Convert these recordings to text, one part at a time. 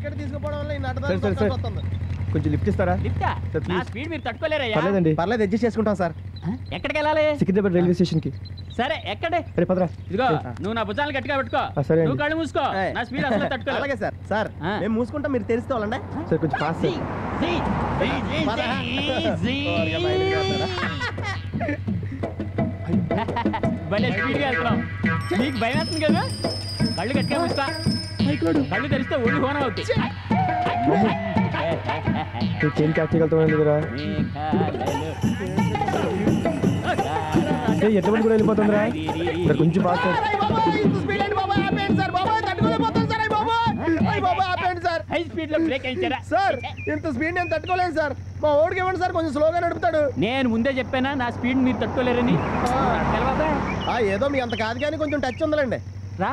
ఎక్కడ తీసుకుపోవడం వల్ల ఈ సరే, సరే, సరే. నడదాని వస్తుంది కొంచెం లిఫ్ట్ ఇస్తారా లిఫ్టా సార్, నా ప్లీజ్. స్పీడ్ మీరు తట్టుకోలేరయ్యా పర్లేదండి పర్లేదు అడ్జస్ట్ చేసుకుంటాం సార్ ఎక్కడికి వెళ్ళాలి సికింద్రాబాద్ రైల్వే స్టేషన్ కి సరే ఎక్కడే అరే పదరా ఇదిగో నువ్వు నా భుజాలను గట్టిగా పెట్టుకో ఆ, సరే అండి. నువ్వు కళ్ళు మూసుకో ఏయ్. నా స్పీడ్ అసలు తట్టుకోలేదు అలాగే సార్ సార్ ఆ. మేము మూసుకుంటాం మీరు తెరిస్తే వాళ్ళండి సార్ కొంచెం ఫాస్ట్ సార్ పద. త్వరగా బయటికి వస్తారా? భలే స్పీడ్గా వెళ్తున్నాం నీకు భయం వేస్తుంది కదా కళ్ళు గట్టిగా మూసుకో కళ్ళు తెరిస్తే ఒళ్ళు హోనం అవుతాయి ఏం క్యాచ్ చేయగలుగుతాం దగ్గర ఎట్లా కూడా వెళ్ళిపోతుందిరా ఇక్కడ కొంచెం ఫాస్ట్ సార్ అరే బాబాయ్, ఇంత స్పీడ్ ఏంటి బాబాయ్? ఆపేయండి సార్ బాబాయ్, తట్టుకోలేకపోతాను సార్ అయ్య బాబాయ్. అయ్య బాబాయ్, ఆపేయండి సార్ హై స్పీడ్ లో బ్రేక్ అయించారా సార్ ఇంత స్పీడ్ నేను తట్టుకోలేను సార్ మా ఓడికి ఇవ్వండి సార్ కొంచెం స్లోగా నడుపుతాడు నేను ముందే చెప్పానా నా స్పీడ్ మీరు తట్టుకోలేరని తెలవదా? ఆ, ఏదో మీ అంత కాదు కానీ కొంచెం టచ్ ఉందిలేండి రా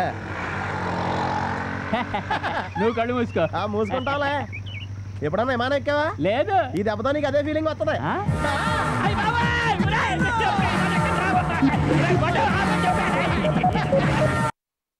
నువ్వు కళ్ళు మూసుకో ఆ మూసుకుంటావులే ఎప్పుడన్నా విమానం ఎక్కావా లేదు ఈ దెబ్బతో నీకు అదే ఫీలింగ్ వస్తుంది ఆ? అయ్ బాబాయ్! ఒరేయ్! ఒరేయ్, బండి ఆపండి.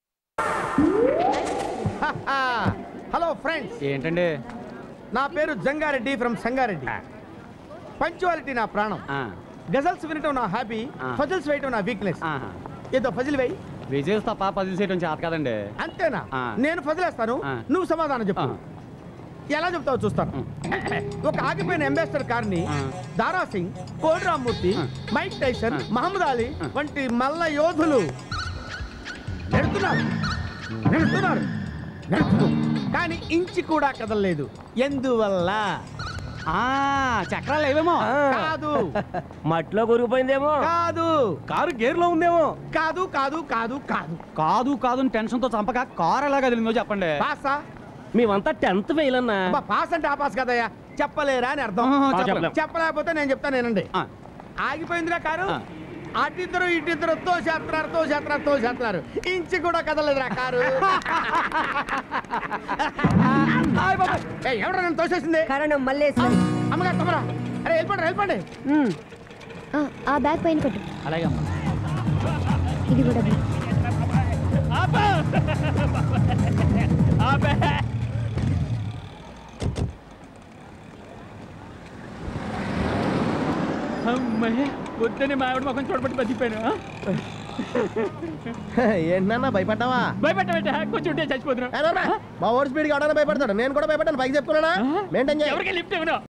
హలో ఫ్రెండ్స్ ఏంటండి నా పేరు జంగారెడ్డి ఫ్రమ్ సంగారెడ్డి పంచువాలిటీ నా ప్రాణం ఆ, గజల్స్ వినటం నా హాబీ ఆ. ఫజల్స్ వేయటం నా వీక్నెస్ ఆహా. ఏదో ఫజిల్ వేయి విజయ్ తప్ప పది చేయడం చేత కదండి అంతేనా ఆ. నేను ఫజిలేస్తాను ఆ. నువ్వు సమాధానం చెప్పు ఆ. ఎలా చెప్తావు చూస్తాను ఒక ఆగిపోయిన అంబాసిడర్ కార్ ని ఆ. దారా సింగ్ కోడి రామ్మూర్తి ఆ. మైక్ టైసన్ ఆ. మహమ్మద్ అలీ ఆ. వంటి మల్ల యోధులు నెడుతున్నారు నెడుతున్నారు నెడుతూ కానీ ఇంచి కూడా కదలలేదు ఎందువల్ల ఆ, చక్రాలు ఏవేమో కాదు మట్లో కొరిగిపోయిందేమో కాదు కారు గేర్ లో ఉందేమో కాదు కాదు కాదు కాదు కాదు కాదు టెన్షన్ తో చంపక కార్ ఎలా కదిలిందో చెప్పండి పాసా మేమంతా టెన్త్ ఫెయిల్ అన్నా అబ్బా, పాస్ అంటే ఆ పాస్ కదయ్యా చెప్పలేరా అని అర్థం ఆ, ఆ, చెప్పలేం. చెప్పలేం. చెప్పలేకపోతే నేను చెప్తాను నేనండి ఆ, ఆగిపోయిందిరా కారు ఆ. అటిద్దరు ఇటిద్దరు తోసేస్తున్నారు తోసేస్తున్నారు తోసేస్తున్నారు ఇంచి కూడా కదలేదురా కారు ఆయ్ బాబాయ్. ఏయ్, ఎవడ్రా నన్ను తోసేసింది కారణం మల్లేశ్వరి అమ్మగారు తమరా అరే వెళ్ళిపోండి వెళ్ళిపోండి ఆ, ఆ బ్యాగ్ పైన పెట్టు అలాగే అమ్మా ఇది కూడా బ్యాగ్. ఆపు! ఆపే! అమ్మయ్య వద్దని మా ఆవిడ ముఖం చూడబట్టి బతికిపోయాను ఆ? ఏంటన్నా భయపడ్డావా భయపెట్టబెట్ట కొంచెం ఉంటే చచ్చిపోతున్నావు ఏ నోర్మా, మా ఓడి స్పీడ్ అవడానికి భయపడతాడు నేను కూడా భయపడ్డాను పైకి చెప్పుకున్నానా మెయింటైన్ చేయాలి ఎవరికి లిఫ్ట్ ఇవ్వను